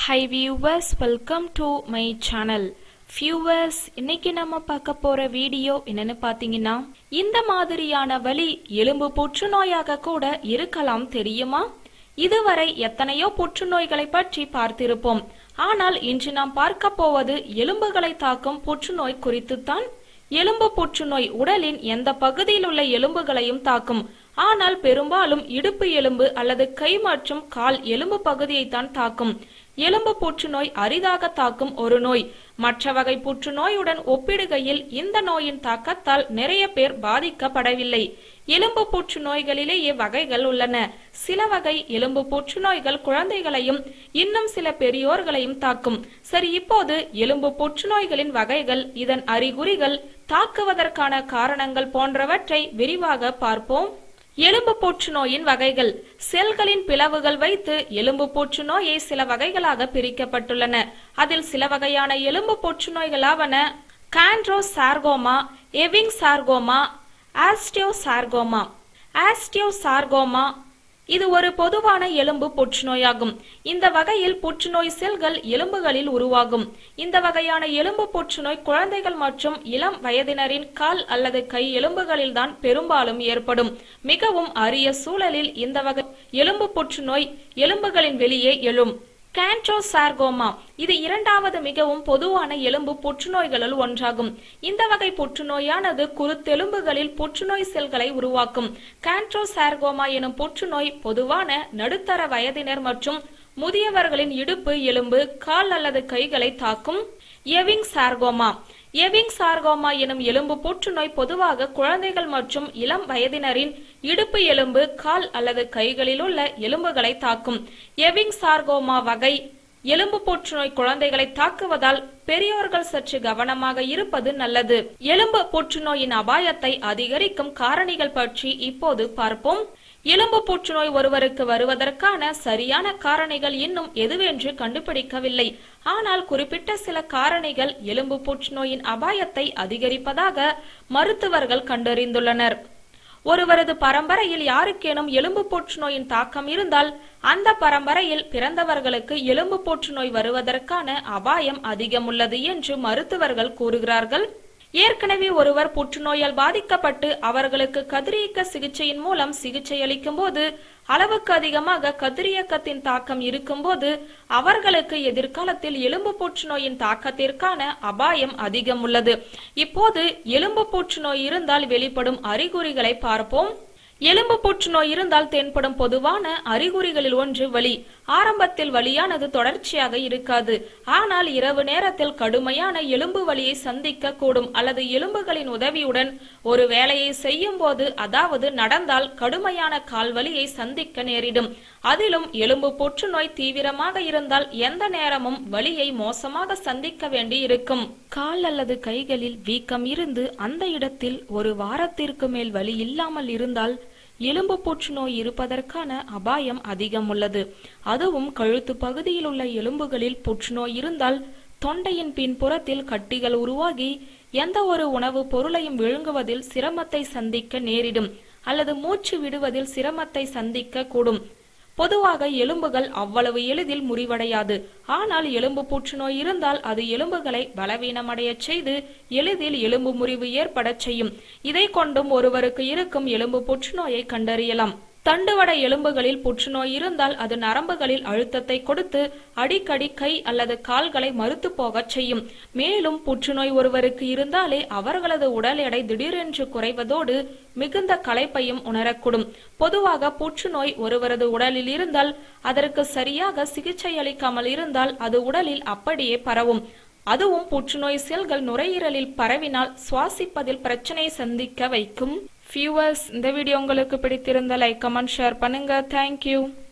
high viewers welcome to my channel viewers இன்னைக்கு நம்ம பார்க்க போற வீடியோ என்னன்னு பாத்தீங்கன்னா இந்த மாதிரியான வலி எலும்பு புற்றுநோயாக கூட இருக்கலாம் தெரியுமா இதுவரை எத்தனையோ புற்றுநோய்களை பற்றி பார்த்திருப்போம் ஆனால் இன்று நாம் பார்க்க போவது எலும்புகளை தாக்கும் புற்றுநோய் குறித்துத்தான் எலும்பு புற்றுநோய் உடலின் எந்த பகுதியில் உள்ள எலும்புகளையும் தாக்கும் ஆனால் பெரும்பாலும் இடுப்பு எலும்பு அல்லது கை மற்றும் கால் எலும்பு பகுதியைத்தான் தாக்கும் எலும்பு புற்றுநோய் அரிதாக தாக்கும் ஒரு நோய் மற்ற வகை புற்றுநோயுடன் ஒப்பிடுகையில் இந்த நோயின் தாக்கத்தால் நிறைய பேர் பாதிக்கப்படவில்லை எலும்பு புற்றுநோய்களிலேயே வகைகள் உள்ளன சில வகை எலும்பு புற்றுநோய்கள் குழந்தைகளையும் இன்னும் சில பெரியோர்களையும் தாக்கும் சரி இப்போது எலும்பு புற்றுநோய்களின் வகைகள் இதன் அறிகுறிகள் தாக்குவதற்கான காரணங்கள் போன்றவற்றை விரிவாக பார்ப்போம் எலும்பு புற்றுநோயின் வகைகள் செல்களின் பிளவுகள் வைத்து எலும்பு புற்றுநோயை சில வகைகளாக பிரிக்கப்பட்டுள்ளன அதில் சில வகையான எலும்பு புற்றுநோய்களாவன கான்ட்ரோசார்கோமா எவிங் சார்கோமா ஆஸ்டியோசார்கோமா ஆஸ்டியோசார்கோமா இது ஒரு பொதுவான எலும்பு புற்றுநோயாகும் இந்த வகையில் புற்றுநோய் செல்கள் எலும்புகளில் உருவாகும் இந்த வகையான எலும்பு புற்றுநோய் குழந்தைகள் மற்றும் இளம் வயதினரின் கால் அல்லது கை எலும்புகளில்தான் பெரும்பாலும் ஏற்படும் மிகவும் அரிய சூழலில் இந்த வகை எலும்பு புற்றுநோய் எலும்புகளின் வெளியே எழும் கேன்ட்ரோசார்கோமா இது இரண்டாவது மிகவும் பொதுவான எலும்பு புற்றுநோய்களுள் ஒன்றாகும் இந்த வகை புற்றுநோயானது குருத்தெலும்புகளில் புற்றுநோய் செல்களை உருவாக்கும் கேன்ட்ரோசார்கோமா எனும் புற்றுநோய் பொதுவான நடுத்தர வயதினர் மற்றும் முதியவர்களின் இடுப்பு எலும்பு கால் அல்லது கைகளை தாக்கும் எவிங் சார்கோமா எவிங் சார்கோமா எனும் எலும்பு புற்றுநோய் பொதுவாக குழந்தைகள் மற்றும் இளம் வயதினரின் இடுப்பு எலும்பு கால் அல்லது கைகளில் உள்ள எலும்புகளை தாக்கும் எவிங் சார்கோமா வகை எலும்பு புற்றுநோய் குழந்தைகளை தாக்குவதால் பெரியோர்கள் சற்று கவனமாக இருப்பது நல்லது எலும்பு புற்றுநோயின் அபாயத்தை அதிகரிக்கும் காரணிகள் பற்றி இப்போது பார்ப்போம் எலும்பு புற்றுநோய் ஒருவருக்கு வருவதற்கான சரியான காரணிகள் இன்னும் எதுவென்று கண்டுபிடிக்கவில்லை ஆனால் குறிப்பிட்ட சில காரணிகள் எலும்பு புற்றுநோயின் அபாயத்தை அதிகரிப்பதாக மருத்துவர்கள் கண்டறிந்துள்ளனர் ஒருவரது பரம்பரையில் யாருக்கேனும் எலும்பு புற்றுநோயின் தாக்கம் இருந்தால் அந்த பரம்பரையில் பிறந்தவர்களுக்கு எலும்பு புற்றுநோய் வருவதற்கான அபாயம் அதிகம் உள்ளது என்று மருத்துவர்கள் கூறுகிறார்கள் ஏற்கனவே ஒருவர் புற்றுநோயால் பாதிக்கப்பட்டு அவர்களுக்கு கதிரியக்க சிகிச்சையின் மூலம் சிகிச்சை அளிக்கும் போது அளவுக்கு அதிகமாக கதிரியக்கத்தின் தாக்கம் இருக்கும்போது அவர்களுக்கு எதிர்காலத்தில் எலும்பு புற்றுநோயின் தாக்கத்திற்கான அபாயம் அதிகம் உள்ளது இப்போது எலும்பு புற்றுநோய் இருந்தால் வெளிப்படும் அறிகுறிகளை பார்ப்போம் எலும்பு புற்றுநோய் இருந்தால் தென்படும் பொதுவான அறிகுறிகளில் ஒன்று வலி ஆரம்பத்தில் வலியானது தொடர்ச்சியாக இருக்காது ஆனால் இரவு நேரத்தில் கடுமையான எலும்பு வலியை சந்திக்க கூடும் அல்லது எலும்புகளின் உதவியுடன் ஒரு வேலையை செய்யும் போது அதாவது நடந்தால் கடுமையான கால்வலியை சந்திக்க நேரிடும் அதிலும் எலும்பு புற்றுநோய் தீவிரமாக இருந்தால் எந்த நேரமும் வலியை மோசமாக சந்திக்க வேண்டி இருக்கும் கால் அல்லது கைகளில் வீக்கம் இருந்து அந்த இடத்தில் ஒரு வாரத்திற்கு மேல் வலி இல்லாமல் இருந்தால் எலும்பு புற்றுநோய் இருப்பதற்கான அபாயம் அதிகம் உள்ளது அதுவும் கழுத்து பகுதியில் உள்ள எலும்புகளில் புற்றுநோய் இருந்தால் தொண்டையின் பின்புறத்தில் கட்டிகள் உருவாகி எந்த ஒரு உணவு பொருளையும் விழுங்குவதில் சிரமத்தை சந்திக்க நேரிடும் அல்லது மூச்சு விடுவதில் சிரமத்தை சந்திக்க கூடும் பொதுவாக எலும்புகள் அவ்வளவு எளிதில் முறிவடையாது ஆனால் எலும்பு புற்றுநோய் இருந்தால் அது எலும்புகளை பலவீனமடைய செய்து எளிதில் எலும்பு முறிவு ஏற்படச் செய்யும் இதை கொண்டும் ஒருவருக்கு இருக்கும் எலும்பு புற்றுநோயை கண்டறியலாம் தண்டுவட எலும்புகளில் புற்றுநோய் இருந்தால் அது நரம்புகளில் அழுத்தத்தை கொடுத்து அடிக்கடி கை அல்லது கால்களை மறுத்து போகச் செய்யும் மேலும் புற்றுநோய் ஒருவருக்கு இருந்தாலே அவர்களது உடல் எடை திடீரென்று குறைவதோடு மிகுந்த களைப்பையும் உணரக்கூடும் பொதுவாக புற்றுநோய் ஒருவரது உடலில் இருந்தால் அதற்கு சரியாக சிகிச்சை அளிக்காமல் இருந்தால் அது உடலில் அப்படியே பரவும் அதுவும் புற்றுநோய் செல்கள் நுரையீரலில் பரவினால் சுவாசிப்பதில் பிரச்சனை சந்திக்க வைக்கும் வியூவர்ஸ் இந்த வீடியோ உங்களுக்கு பிடித்திருந்த லைக் கமெண்ட் ஷேர் பண்ணுங்க தேங்க்யூ